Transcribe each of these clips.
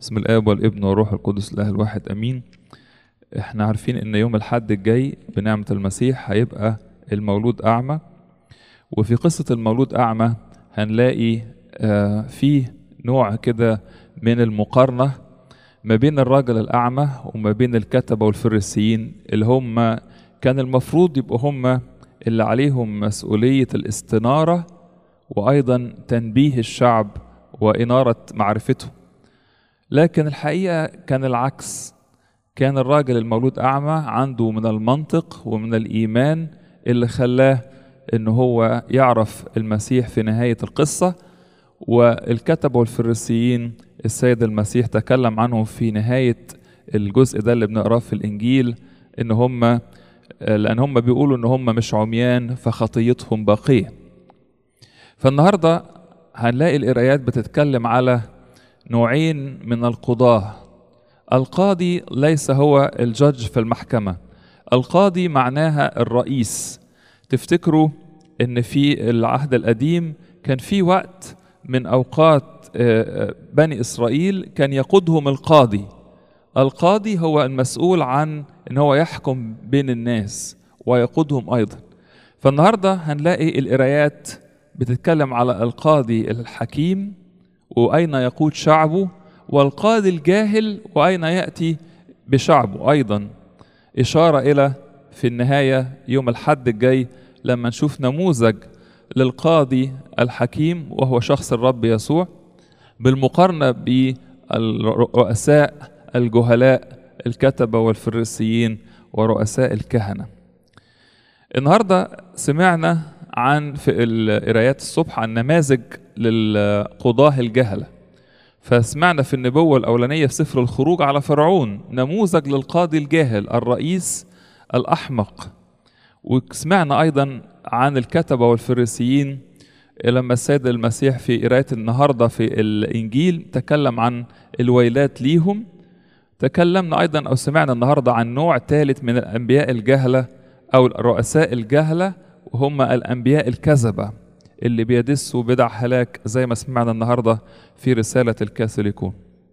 بسم الاب والابن والروح القدس الاله الواحد امين احنا عارفين ان يوم الحد الجاي بنعمه المسيح هيبقى المولود اعمى وفي قصه المولود اعمى هنلاقي آه فيه نوع كده من المقارنه ما بين الراجل الاعمى وما بين الكتبه والفريسيين اللي هم كان المفروض يبقوا هم اللي عليهم مسؤوليه الاستناره وايضا تنبيه الشعب واناره معرفته لكن الحقيقه كان العكس كان الراجل المولود اعمى عنده من المنطق ومن الايمان اللي خلاه ان هو يعرف المسيح في نهايه القصه والكتبه والفريسيين السيد المسيح تكلم عنهم في نهايه الجزء ده اللي بنقراه في الانجيل ان هم لان هم بيقولوا ان هم مش عميان فخطيتهم باقيه فالنهارده هنلاقي القرايات بتتكلم على نوعين من القضاه القاضي ليس هو الجدج في المحكمه القاضي معناها الرئيس تفتكروا ان في العهد القديم كان في وقت من اوقات بني اسرائيل كان يقودهم القاضي القاضي هو المسؤول عن ان هو يحكم بين الناس ويقودهم ايضا فالنهارده هنلاقي القرايات بتتكلم على القاضي الحكيم واين يقود شعبه والقاضي الجاهل واين ياتي بشعبه ايضا اشاره الى في النهايه يوم الحد الجاي لما نشوف نموذج للقاضي الحكيم وهو شخص الرب يسوع بالمقارنه بالرؤساء الجهلاء الكتبه والفريسيين ورؤساء الكهنه النهارده سمعنا عن في القرايات الصبح عن نماذج للقضاه الجهله فسمعنا في النبوة الأولانية في سفر الخروج على فرعون نموذج للقاضي الجاهل الرئيس الأحمق وسمعنا أيضا عن الكتبة والفريسيين لما السيد المسيح في قراية النهاردة في الإنجيل تكلم عن الويلات ليهم تكلمنا أيضا أو سمعنا النهاردة عن نوع ثالث من الأنبياء الجهلة أو الرؤساء الجهلة وهم الأنبياء الكذبة اللي بيدسوا بدع هلاك زي ما سمعنا النهارده في رسالة الكاثوليكون.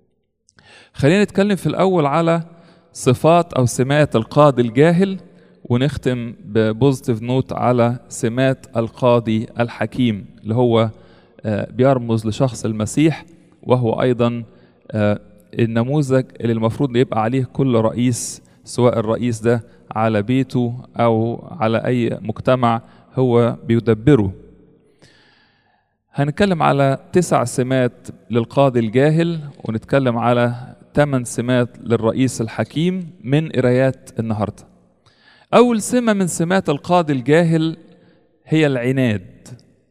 خلينا نتكلم في الأول على صفات أو سمات القاضي الجاهل ونختم ببوزيتيف نوت على سمات القاضي الحكيم اللي هو بيرمز لشخص المسيح وهو أيضا النموذج اللي المفروض يبقى عليه كل رئيس سواء الرئيس ده على بيته أو على أي مجتمع هو بيدبره هنتكلم على تسع سمات للقاضي الجاهل ونتكلم على ثمان سمات للرئيس الحكيم من قرايات النهارده. أول سمة من سمات القاضي الجاهل هي العناد.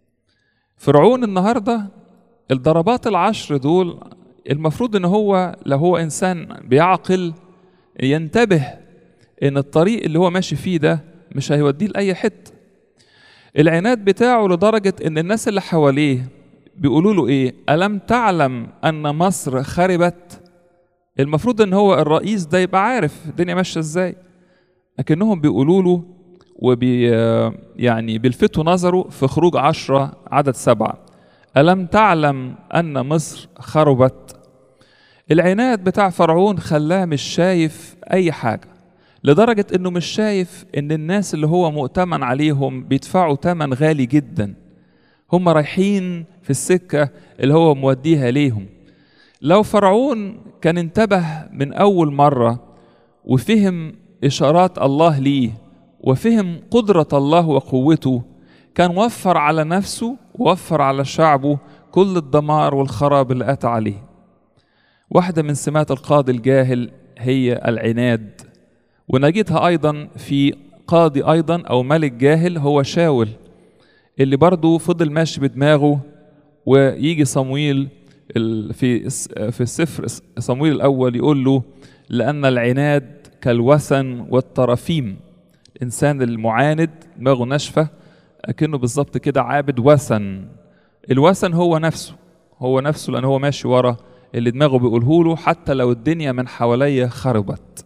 فرعون النهارده الضربات العشر دول المفروض ان هو لو هو انسان بيعقل ينتبه ان الطريق اللي هو ماشي فيه ده مش هيوديه لاي حته العناد بتاعه لدرجة إن الناس اللي حواليه بيقولوا له إيه؟ ألم تعلم أن مصر خربت؟ المفروض إن هو الرئيس ده يبقى عارف الدنيا ماشية إزاي. لكنهم بيقولوا له وبي يعني بيلفتوا نظره في خروج عشرة عدد سبعة. ألم تعلم أن مصر خربت؟ العناد بتاع فرعون خلاه مش شايف أي حاجة. لدرجة انه مش شايف ان الناس اللي هو مؤتمن عليهم بيدفعوا ثمن غالي جدا هم رايحين في السكة اللي هو موديها ليهم لو فرعون كان انتبه من أول مرة وفهم إشارات الله ليه وفهم قدرة الله وقوته كان وفر على نفسه ووفر على شعبه كل الدمار والخراب اللي أتى عليه واحدة من سمات القاضي الجاهل هي العناد ونجدها ايضا في قاضي ايضا او ملك جاهل هو شاول اللي برضه فضل ماشي بدماغه ويجي صمويل في في السفر صمويل الاول يقول له لان العناد كالوثن والترافيم الانسان المعاند دماغه ناشفه اكنه بالظبط كده عابد وثن الوثن هو نفسه هو نفسه لان هو ماشي ورا اللي دماغه بيقوله له حتى لو الدنيا من حواليا خربت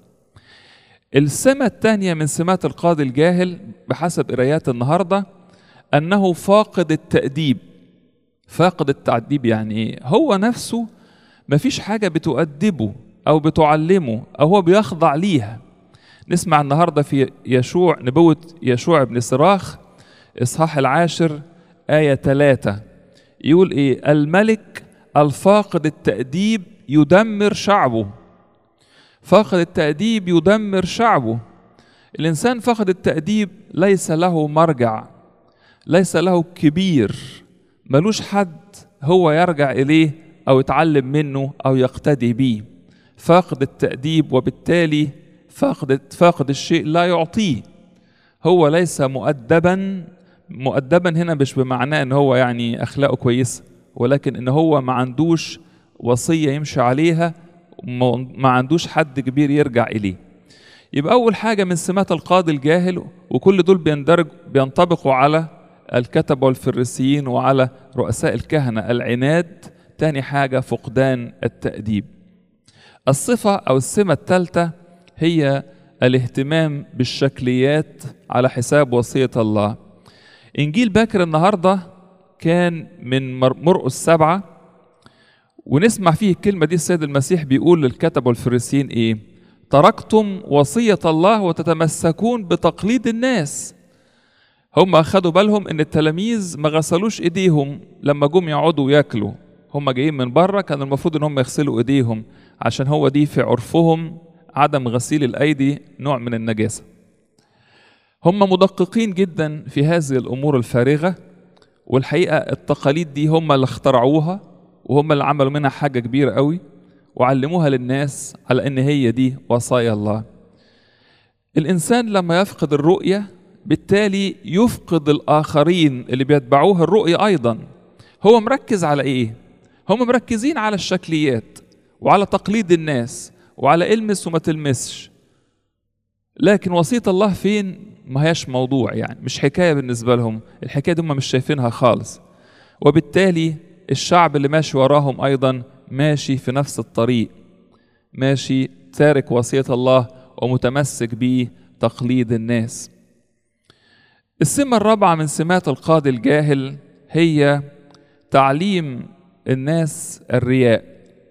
السمة الثانية من سمات القاضي الجاهل بحسب قرايات النهاردة أنه فاقد التأديب فاقد التأديب يعني إيه؟ هو نفسه مفيش حاجة بتؤدبه أو بتعلمه أو هو بيخضع ليها نسمع النهاردة في يشوع نبوة يشوع بن صراخ إصحاح العاشر آية ثلاثة يقول إيه الملك الفاقد التأديب يدمر شعبه فاقد التأديب يدمر شعبه الإنسان فاقد التأديب ليس له مرجع ليس له كبير ملوش حد هو يرجع إليه أو يتعلم منه أو يقتدي بيه فاقد التأديب وبالتالي فاقد فاقد الشيء لا يعطيه هو ليس مؤدبا مؤدبا هنا مش بمعناه ان هو يعني اخلاقه كويسه ولكن ان هو ما عندوش وصيه يمشي عليها ما عندوش حد كبير يرجع اليه يبقى اول حاجه من سمات القاضي الجاهل وكل دول بيندرج بينطبقوا على الكتبه والفريسيين وعلى رؤساء الكهنه العناد تاني حاجه فقدان التاديب الصفه او السمه الثالثه هي الاهتمام بالشكليات على حساب وصيه الله انجيل باكر النهارده كان من مرقس سبعه ونسمع فيه الكلمه دي السيد المسيح بيقول للكتب والفريسيين ايه تركتم وصيه الله وتتمسكون بتقليد الناس هم اخدوا بالهم ان التلاميذ ما غسلوش ايديهم لما جم يقعدوا ياكلوا هم جايين من بره كان المفروض ان هم يغسلوا ايديهم عشان هو دي في عرفهم عدم غسيل الايدي نوع من النجاسه هم مدققين جدا في هذه الامور الفارغه والحقيقه التقاليد دي هم اللي اخترعوها وهم اللي عملوا منها حاجه كبيره قوي وعلموها للناس على ان هي دي وصايا الله الانسان لما يفقد الرؤيه بالتالي يفقد الاخرين اللي بيتبعوه الرؤيه ايضا هو مركز على ايه هم مركزين على الشكليات وعلى تقليد الناس وعلى المس وما تلمسش لكن وصية الله فين ما هياش موضوع يعني مش حكاية بالنسبة لهم الحكاية دي هم مش شايفينها خالص وبالتالي الشعب اللي ماشي وراهم أيضا ماشي في نفس الطريق ماشي تارك وصية الله ومتمسك بتقليد الناس السمة الرابعة من سمات القاضي الجاهل هي تعليم الناس الرياء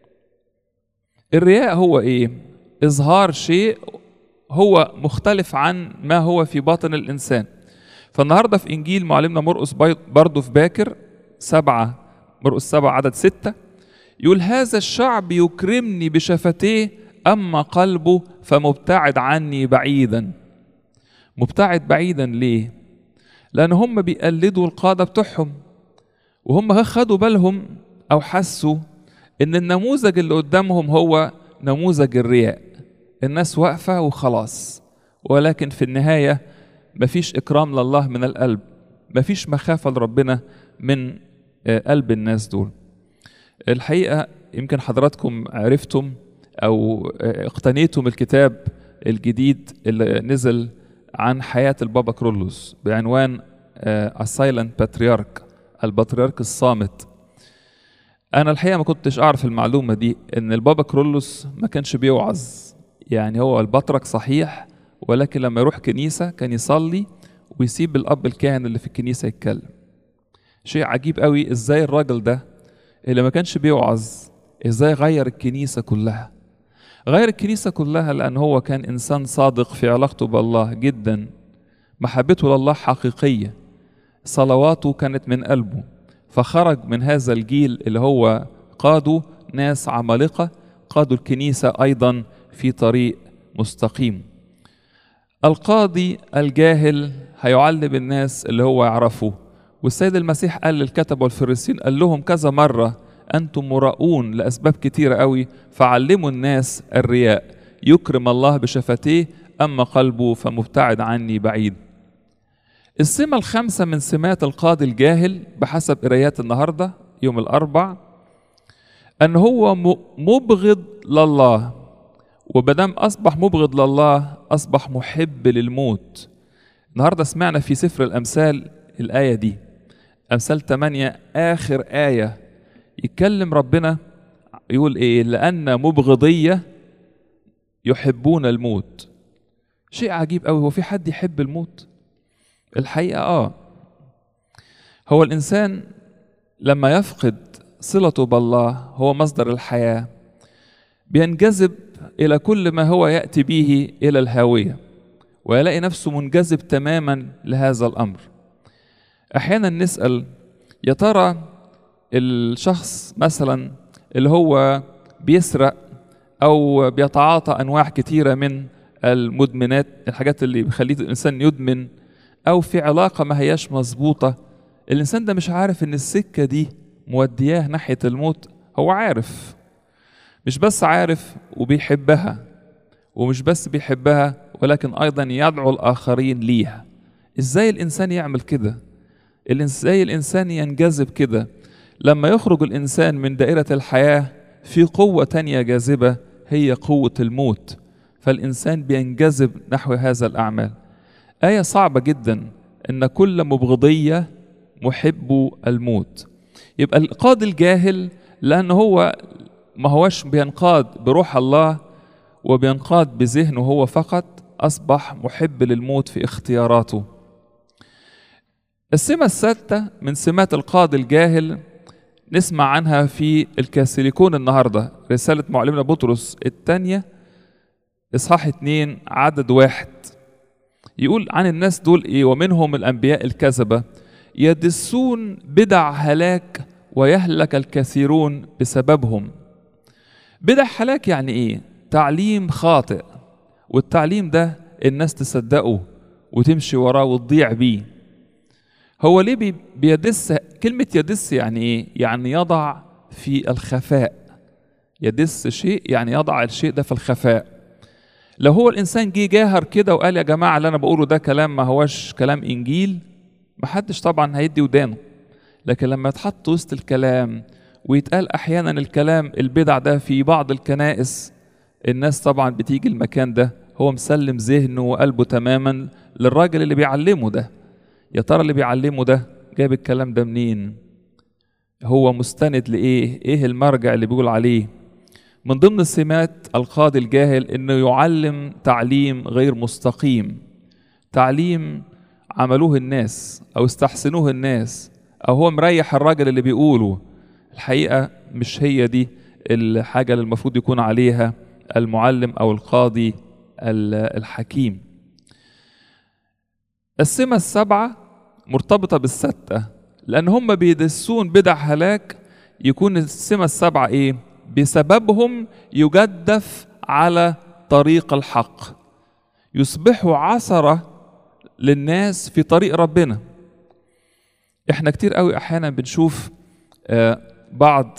الرياء هو ايه اظهار شيء هو مختلف عن ما هو في باطن الانسان فالنهارده في انجيل معلمنا مرقس برضه في باكر سبعه مرقس سبعه عدد سته يقول هذا الشعب يكرمني بشفتيه اما قلبه فمبتعد عني بعيدا مبتعد بعيدا ليه لان هم بيقلدوا القاده بتوعهم وهم خدوا بالهم او حسوا ان النموذج اللي قدامهم هو نموذج الرياء الناس واقفه وخلاص ولكن في النهايه مفيش اكرام لله من القلب مفيش مخافه لربنا من قلب الناس دول الحقيقه يمكن حضراتكم عرفتم او اقتنيتم الكتاب الجديد اللي نزل عن حياه البابا كرولوس بعنوان السايلنت باتريارك البطريرك الصامت انا الحقيقه ما كنتش اعرف المعلومه دي ان البابا كرولوس ما كانش بيوعظ يعني هو البطرك صحيح ولكن لما يروح كنيسه كان يصلي ويسيب الاب الكاهن اللي في الكنيسه يتكلم شيء عجيب قوي ازاي الراجل ده اللي ما كانش بيوعظ ازاي غير الكنيسه كلها غير الكنيسه كلها لان هو كان انسان صادق في علاقته بالله جدا محبته لله حقيقيه صلواته كانت من قلبه فخرج من هذا الجيل اللي هو قادوا ناس عمالقة قادوا الكنيسة أيضا في طريق مستقيم القاضي الجاهل هيعلم الناس اللي هو يعرفه والسيد المسيح قال للكتب والفريسين قال لهم كذا مرة أنتم مراؤون لأسباب كتيرة قوي فعلموا الناس الرياء يكرم الله بشفتيه أما قلبه فمبتعد عني بعيد السمة الخامسة من سمات القاضي الجاهل بحسب قرايات النهاردة يوم الأربع أن هو مبغض لله ومادام أصبح مبغض لله أصبح محب للموت النهاردة سمعنا في سفر الأمثال الآية دي أمثال 8 آخر آية يتكلم ربنا يقول إيه لأن مبغضية يحبون الموت شيء عجيب قوي هو في حد يحب الموت الحقيقة آه هو الإنسان لما يفقد صلته بالله هو مصدر الحياة بينجذب إلى كل ما هو يأتي به إلى الهاوية ويلاقي نفسه منجذب تماما لهذا الأمر أحيانا نسأل يا ترى الشخص مثلا اللي هو بيسرق أو بيتعاطى أنواع كتيرة من المدمنات الحاجات اللي بيخليه الإنسان يدمن أو في علاقة ما هياش مظبوطة الإنسان ده مش عارف إن السكة دي مودياه ناحية الموت هو عارف مش بس عارف وبيحبها ومش بس بيحبها ولكن أيضا يدعو الآخرين ليها إزاي الإنسان يعمل كده إزاي الإنسان ينجذب كده لما يخرج الإنسان من دائرة الحياة في قوة تانية جاذبة هي قوة الموت فالإنسان بينجذب نحو هذا الأعمال آية صعبة جدا إن كل مبغضية محب الموت يبقى القاضي الجاهل لأن هو ما هوش بينقاد بروح الله وبينقاد بذهنه هو فقط أصبح محب للموت في اختياراته السمة السادسة من سمات القاضي الجاهل نسمع عنها في الكاثوليكون النهاردة رسالة معلمنا بطرس الثانية إصحاح اتنين عدد واحد يقول عن الناس دول إيه ومنهم الأنبياء الكذبة يدسون بدع هلاك ويهلك الكثيرون بسببهم بدع هلاك يعني إيه تعليم خاطئ والتعليم ده الناس تصدقه وتمشي وراه وتضيع بيه هو ليه بيدس كلمة يدس يعني إيه؟ يعني يضع في الخفاء يدس شيء يعني يضع الشيء ده في الخفاء لو هو الإنسان جه جاهر كده وقال يا جماعة اللي أنا بقوله ده كلام ما هوش كلام إنجيل محدش طبعا هيدي ودانه لكن لما يتحط وسط الكلام ويتقال أحيانا الكلام البدع ده في بعض الكنائس الناس طبعا بتيجي المكان ده هو مسلم ذهنه وقلبه تماما للراجل اللي بيعلمه ده يا ترى اللي بيعلمه ده جايب الكلام ده منين هو مستند لايه ايه المرجع اللي بيقول عليه من ضمن السمات القاضي الجاهل انه يعلم تعليم غير مستقيم تعليم عملوه الناس او استحسنوه الناس او هو مريح الراجل اللي بيقوله الحقيقه مش هي دي الحاجه اللي المفروض يكون عليها المعلم او القاضي الحكيم السمة السبعة مرتبطة بالستة لأن هم بيدسون بدع هلاك يكون السمة السبعة إيه؟ بسببهم يجدف على طريق الحق يصبحوا عثرة للناس في طريق ربنا احنا كتير قوي احيانا بنشوف بعض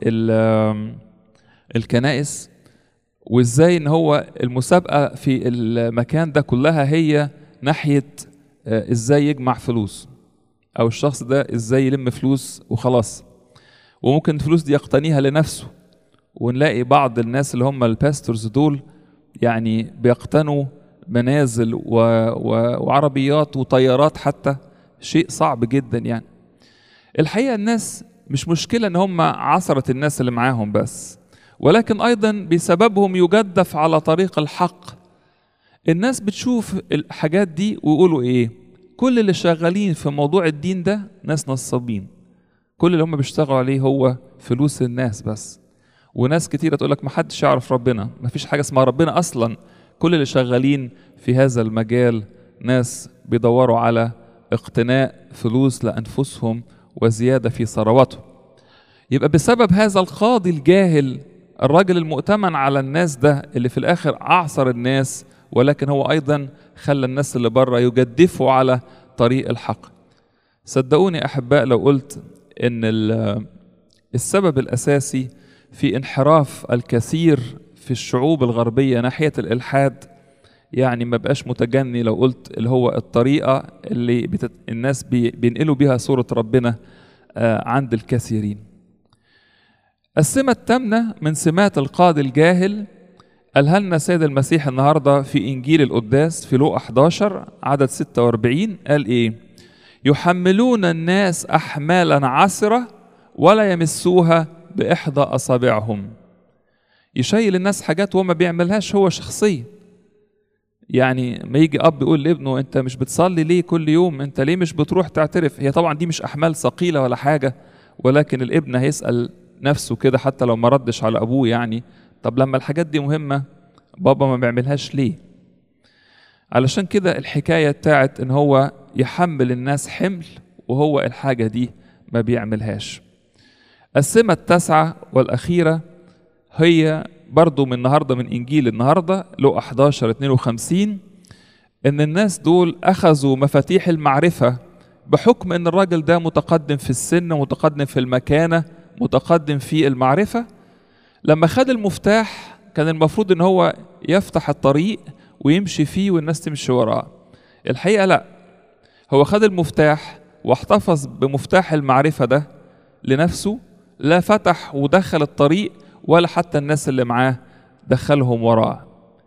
الكنائس وازاي ان هو المسابقه في المكان ده كلها هي ناحيه ازاي يجمع فلوس او الشخص ده ازاي يلم فلوس وخلاص وممكن الفلوس دي يقتنيها لنفسه ونلاقي بعض الناس اللي هم الباستورز دول يعني بيقتنوا منازل و... و... وعربيات وطيارات حتى شيء صعب جدا يعني الحقيقه الناس مش مشكله ان هم عثره الناس اللي معاهم بس ولكن ايضا بسببهم يجدف على طريق الحق الناس بتشوف الحاجات دي ويقولوا ايه كل اللي شغالين في موضوع الدين ده ناس نصابين كل اللي هم بيشتغلوا عليه هو فلوس الناس بس وناس كتيرة تقول لك ما حدش يعرف ربنا ما فيش حاجة اسمها ربنا أصلا كل اللي شغالين في هذا المجال ناس بيدوروا على اقتناء فلوس لأنفسهم وزيادة في ثرواتهم يبقى بسبب هذا القاضي الجاهل الراجل المؤتمن على الناس ده اللي في الآخر أعصر الناس ولكن هو أيضا خلى الناس اللي بره يجدفوا على طريق الحق صدقوني أحباء لو قلت إن السبب الأساسي في انحراف الكثير في الشعوب الغربية ناحية الإلحاد يعني ما بقاش متجني لو قلت اللي هو الطريقة اللي بتت... الناس بي... بينقلوا بيها صورة ربنا آه عند الكثيرين السمة الثامنة من سمات القاضي الجاهل قالها لنا السيد المسيح النهارده في انجيل القداس في لوقا 11 عدد 46 قال ايه؟ يحملون الناس احمالا عسره ولا يمسوها باحدى اصابعهم. يشيل الناس حاجات هو ما بيعملهاش هو شخصيا. يعني ما يجي اب يقول لابنه انت مش بتصلي ليه كل يوم؟ انت ليه مش بتروح تعترف؟ هي طبعا دي مش احمال ثقيله ولا حاجه ولكن الابن هيسال نفسه كده حتى لو ما ردش على ابوه يعني طب لما الحاجات دي مهمة بابا ما بيعملهاش ليه علشان كده الحكاية بتاعت ان هو يحمل الناس حمل وهو الحاجة دي ما بيعملهاش السمة التاسعة والأخيرة هي برضو من النهاردة من إنجيل النهاردة لو 11 52 إن الناس دول أخذوا مفاتيح المعرفة بحكم إن الراجل ده متقدم في السن متقدم في المكانة متقدم في المعرفة لما خد المفتاح كان المفروض إن هو يفتح الطريق ويمشي فيه والناس تمشي وراه الحقيقة لا هو خد المفتاح واحتفظ بمفتاح المعرفة ده لنفسه لا فتح ودخل الطريق ولا حتى الناس اللي معاه دخلهم وراه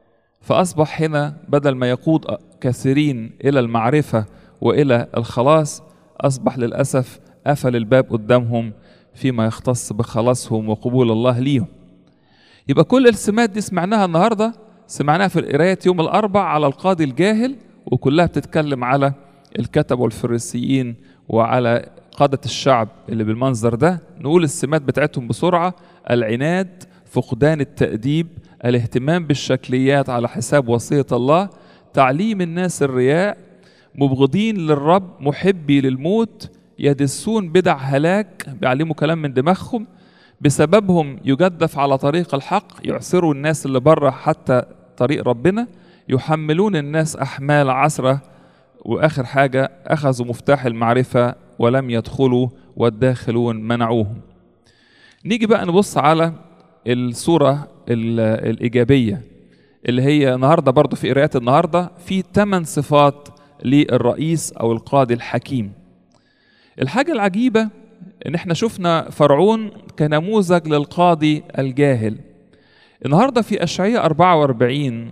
فأصبح هنا بدل ما يقود كثيرين إلى المعرفة وإلى الخلاص أصبح للأسف قفل الباب قدامهم فيما يختص بخلاصهم وقبول الله ليهم يبقى كل السمات دي سمعناها النهارده سمعناها في القراية يوم الأربع على القاضي الجاهل وكلها بتتكلم على الكتب والفريسيين وعلى قادة الشعب اللي بالمنظر ده نقول السمات بتاعتهم بسرعة العناد فقدان التأديب الاهتمام بالشكليات على حساب وصية الله تعليم الناس الرياء مبغضين للرب محبي للموت يدسون بدع هلاك بيعلموا كلام من دماغهم بسببهم يجدف على طريق الحق يعسروا الناس اللي بره حتى طريق ربنا يحملون الناس أحمال عسرة وآخر حاجة أخذوا مفتاح المعرفة ولم يدخلوا والداخلون منعوهم نيجي بقى نبص على الصورة الإيجابية اللي هي النهاردة برضو في قراءات النهاردة في ثمان صفات للرئيس أو القاضي الحكيم الحاجة العجيبة إن إحنا شفنا فرعون كنموذج للقاضي الجاهل النهاردة في أشعية 44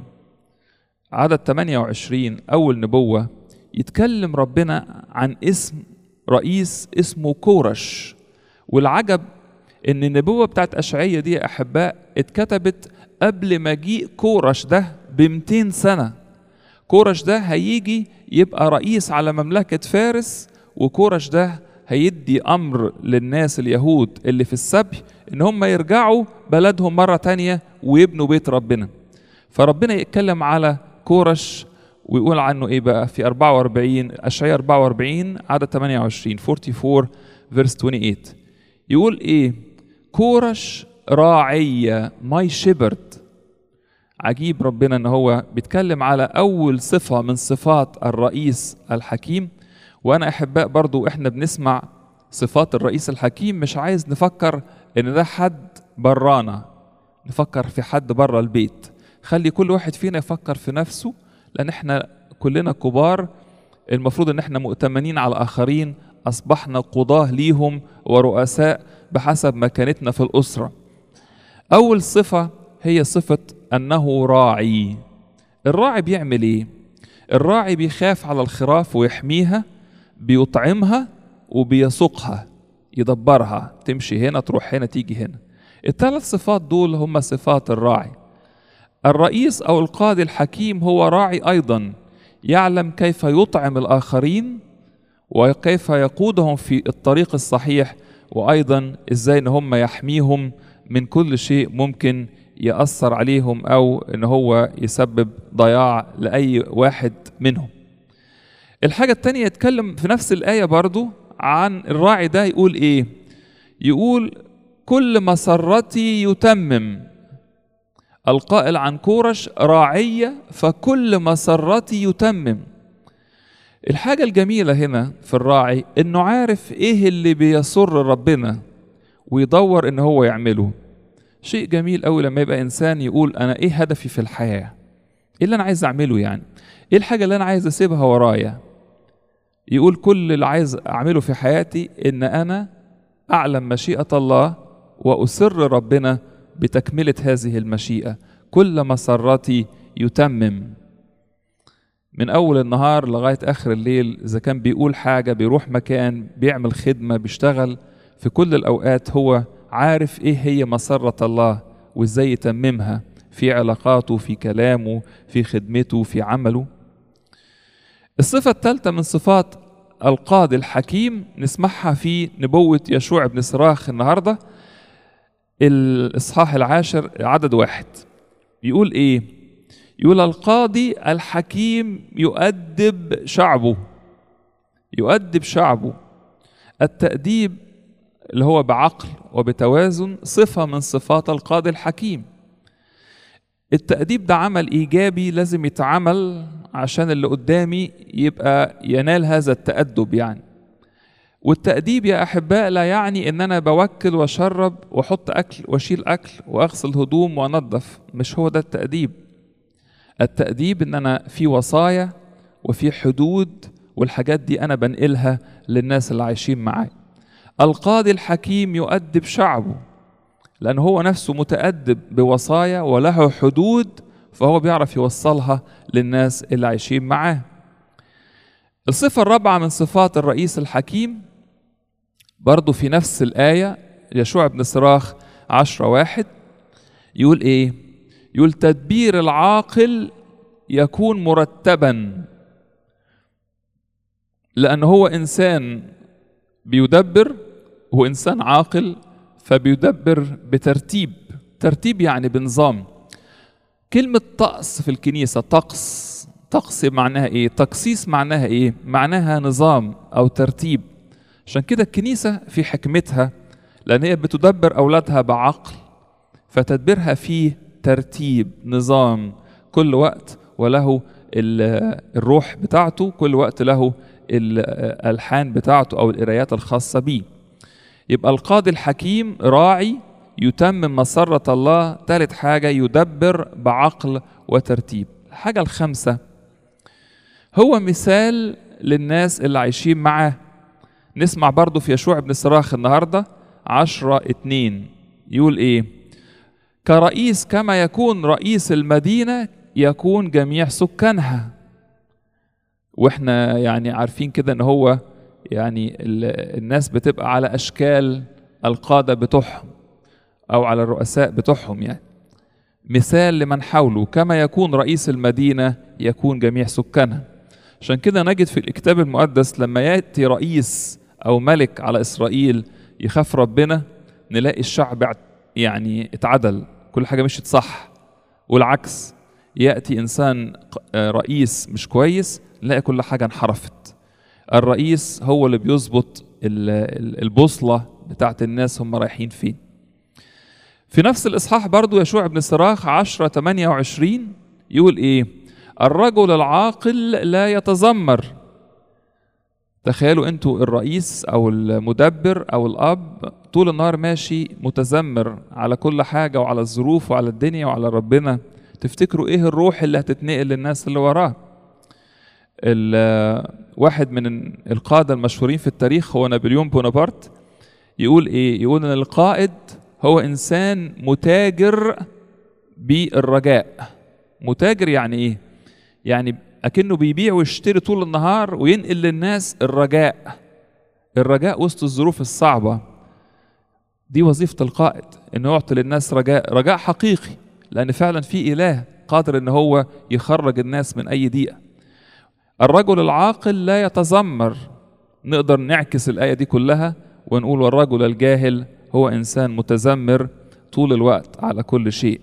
عدد 28 أول نبوة يتكلم ربنا عن اسم رئيس اسمه كورش والعجب ان النبوة بتاعت أشعية دي يا أحباء اتكتبت قبل مجيء كورش ده ب 200 سنة كورش ده هيجي يبقى رئيس على مملكة فارس وكورش ده هيدي أمر للناس اليهود اللي في السبي إن هم يرجعوا بلدهم مرة تانية ويبنوا بيت ربنا فربنا يتكلم على كورش ويقول عنه ايه بقى في 44 اشعياء 44 عدد 28 44 فيرس 28 يقول ايه كورش راعية ماي شيبرد عجيب ربنا ان هو بيتكلم على اول صفة من صفات الرئيس الحكيم وانا احباء برضو احنا بنسمع صفات الرئيس الحكيم مش عايز نفكر ان ده حد برانا نفكر في حد بره البيت خلي كل واحد فينا يفكر في نفسه لان احنا كلنا كبار المفروض ان احنا مؤتمنين على الاخرين اصبحنا قضاه ليهم ورؤساء بحسب مكانتنا في الاسره اول صفه هي صفه انه راعي الراعي بيعمل ايه الراعي بيخاف على الخراف ويحميها بيطعمها وبيسوقها يدبرها تمشي هنا تروح هنا تيجي هنا الثلاث صفات دول هم صفات الراعي الرئيس او القاضي الحكيم هو راعي ايضا يعلم كيف يطعم الاخرين وكيف يقودهم في الطريق الصحيح وايضا ازاي ان هم يحميهم من كل شيء ممكن ياثر عليهم او ان هو يسبب ضياع لاي واحد منهم الحاجه الثانيه يتكلم في نفس الايه برضو عن الراعي ده يقول ايه يقول كل مسرتي يتمم القائل عن كورش راعية فكل مسرتي يتمم الحاجة الجميلة هنا في الراعي انه عارف ايه اللي بيسر ربنا ويدور ان هو يعمله شيء جميل قوي لما يبقى انسان يقول انا ايه هدفي في الحياة ايه اللي انا عايز اعمله يعني ايه الحاجة اللي انا عايز اسيبها ورايا يقول كل اللي عايز اعمله في حياتي ان انا اعلم مشيئة الله واسر ربنا بتكملة هذه المشيئة كل مسرتي يتمم من أول النهار لغاية آخر الليل إذا كان بيقول حاجة بيروح مكان بيعمل خدمة بيشتغل في كل الأوقات هو عارف إيه هي مسرة الله وإزاي يتممها في علاقاته في كلامه في خدمته في عمله الصفة الثالثة من صفات القاضي الحكيم نسمعها في نبوة يشوع بن صراخ النهارده الإصحاح العاشر عدد واحد يقول إيه؟ يقول القاضي الحكيم يؤدب شعبه يؤدب شعبه التأديب اللي هو بعقل وبتوازن صفة من صفات القاضي الحكيم التأديب ده عمل إيجابي لازم يتعمل عشان اللي قدامي يبقى ينال هذا التأدب يعني والتأديب يا أحباء لا يعني إن أنا بوكل وأشرب وأحط أكل وأشيل أكل وأغسل هدوم وأنظف مش هو ده التأديب التأديب إن أنا في وصايا وفي حدود والحاجات دي أنا بنقلها للناس اللي عايشين معايا القاضي الحكيم يؤدب شعبه لأن هو نفسه متأدب بوصايا وله حدود فهو بيعرف يوصلها للناس اللي عايشين معاه الصفة الرابعة من صفات الرئيس الحكيم برضو في نفس الآية يشوع بن صراخ عشرة واحد يقول إيه يقول تدبير العاقل يكون مرتبا لأن هو إنسان بيدبر هو إنسان عاقل فبيدبر بترتيب ترتيب يعني بنظام كلمة طقس في الكنيسة طقس طقس معناها ايه تقسيس معناها ايه معناها نظام او ترتيب عشان كده الكنيسة في حكمتها لأن هي بتدبر أولادها بعقل فتدبيرها فيه ترتيب نظام كل وقت وله الروح بتاعته كل وقت له الألحان بتاعته أو القرايات الخاصة بيه يبقى القاضي الحكيم راعي يتمم مسرة الله ثالث حاجة يدبر بعقل وترتيب الحاجة الخامسة هو مثال للناس اللي عايشين معاه نسمع برضو في يشوع بن صراخ النهاردة عشرة اتنين يقول ايه كرئيس كما يكون رئيس المدينة يكون جميع سكانها واحنا يعني عارفين كده ان هو يعني الناس بتبقى على اشكال القادة بتوعهم او على الرؤساء بتوعهم يعني مثال لمن حوله كما يكون رئيس المدينة يكون جميع سكانها عشان كده نجد في الكتاب المقدس لما يأتي رئيس أو ملك على إسرائيل يخاف ربنا نلاقي الشعب يعني اتعدل كل حاجة مشيت صح والعكس يأتي إنسان رئيس مش كويس نلاقي كل حاجة انحرفت الرئيس هو اللي بيظبط البوصلة بتاعت الناس هم رايحين فين في نفس الإصحاح برضو يشوع بن صراخ عشرة 28 يقول إيه الرجل العاقل لا يتذمر تخيلوا انتوا الرئيس او المدبر او الاب طول النهار ماشي متذمر على كل حاجه وعلى الظروف وعلى الدنيا وعلى ربنا تفتكروا ايه الروح اللي هتتنقل للناس اللي وراه واحد من القاده المشهورين في التاريخ هو نابليون بونابرت يقول ايه يقول ان القائد هو انسان متاجر بالرجاء متاجر يعني ايه يعني اكنه بيبيع ويشتري طول النهار وينقل للناس الرجاء الرجاء وسط الظروف الصعبه دي وظيفه القائد انه يعطي للناس رجاء رجاء حقيقي لان فعلا في اله قادر ان هو يخرج الناس من اي ضيقه الرجل العاقل لا يتذمر نقدر نعكس الايه دي كلها ونقول والرجل الجاهل هو انسان متذمر طول الوقت على كل شيء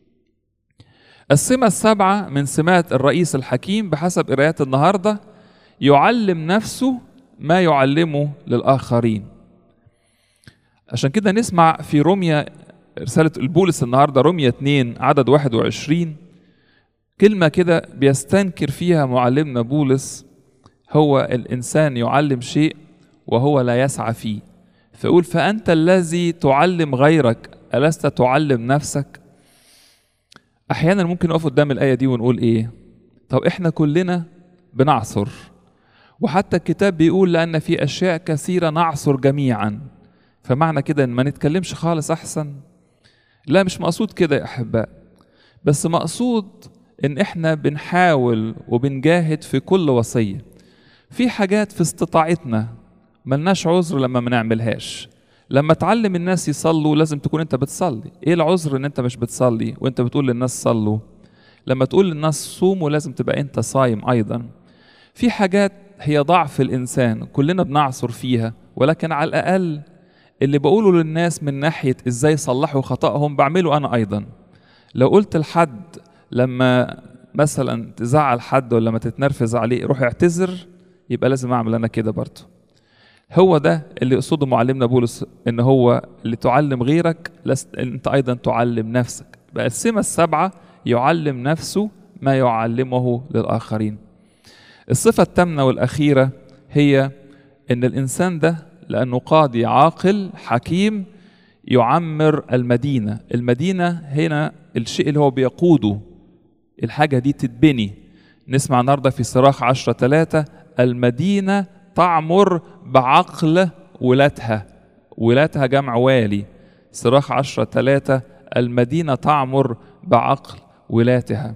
السمة السبعة من سمات الرئيس الحكيم بحسب قرايات النهاردة يعلم نفسه ما يعلمه للآخرين عشان كده نسمع في روميا رسالة البولس النهاردة روميا 2 عدد 21 كلمة كده بيستنكر فيها معلمنا بولس هو الإنسان يعلم شيء وهو لا يسعى فيه فيقول فأنت الذي تعلم غيرك ألست تعلم نفسك احيانا ممكن نقف قدام الايه دي ونقول ايه طب احنا كلنا بنعصر وحتى الكتاب بيقول لان في اشياء كثيره نعصر جميعا فمعنى كده ان ما نتكلمش خالص احسن لا مش مقصود كده يا احباء بس مقصود ان احنا بنحاول وبنجاهد في كل وصيه في حاجات في استطاعتنا ملناش عذر لما ما نعملهاش لما تعلم الناس يصلوا لازم تكون انت بتصلي ايه العذر ان انت مش بتصلي وانت بتقول للناس صلوا لما تقول للناس صوموا لازم تبقى انت صايم ايضا في حاجات هي ضعف الانسان كلنا بنعصر فيها ولكن على الاقل اللي بقوله للناس من ناحية ازاي يصلحوا خطأهم بعمله انا ايضا لو قلت لحد لما مثلا تزعل حد ولا ما تتنرفز عليه روح اعتذر يبقى لازم اعمل انا كده برضه هو ده اللي يقصده معلمنا بولس ان هو اللي تعلم غيرك لست انت ايضا تعلم نفسك بقى السمة السبعة يعلم نفسه ما يعلمه للآخرين الصفة الثامنة والأخيرة هي ان الإنسان ده لأنه قاضي عاقل حكيم يعمر المدينة المدينة هنا الشيء اللي هو بيقوده الحاجة دي تتبني نسمع النهاردة في صراخ عشرة ثلاثة المدينة تعمر بعقل ولاتها ولاتها جمع والي صراخ عشرة ثلاثة المدينة تعمر بعقل ولاتها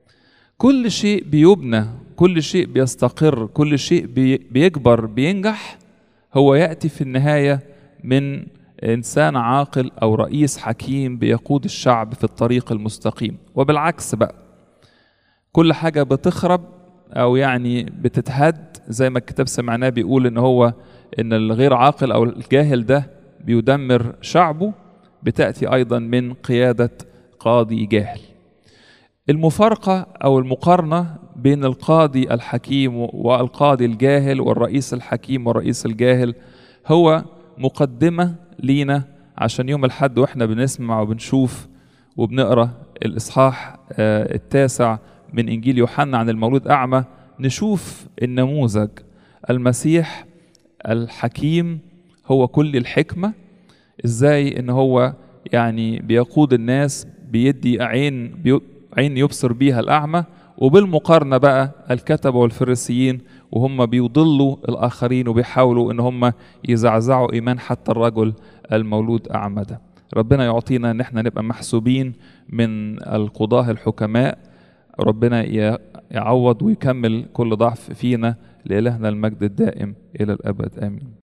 كل شيء بيبنى كل شيء بيستقر كل شيء بي بيكبر بينجح هو يأتي في النهاية من إنسان عاقل أو رئيس حكيم بيقود الشعب في الطريق المستقيم وبالعكس بقى كل حاجة بتخرب أو يعني بتتهد زي ما الكتاب سمعناه بيقول إن هو إن الغير عاقل أو الجاهل ده بيدمر شعبه بتأتي أيضا من قيادة قاضي جاهل المفارقة أو المقارنة بين القاضي الحكيم والقاضي الجاهل والرئيس الحكيم والرئيس الجاهل هو مقدمة لينا عشان يوم الحد واحنا بنسمع وبنشوف وبنقرا الإصحاح التاسع من إنجيل يوحنا عن المولود أعمى نشوف النموذج المسيح الحكيم هو كل الحكمة ازاي ان هو يعني بيقود الناس بيدي عين بي عين يبصر بيها الأعمى وبالمقارنة بقى الكتبة والفريسيين وهم بيضلوا الآخرين وبيحاولوا إن هم يزعزعوا إيمان حتى الرجل المولود أعمى ده ربنا يعطينا إن احنا نبقى محسوبين من القضاة الحكماء ربنا يعوض ويكمل كل ضعف فينا لإلهنا المجد الدائم إلى الأبد آمين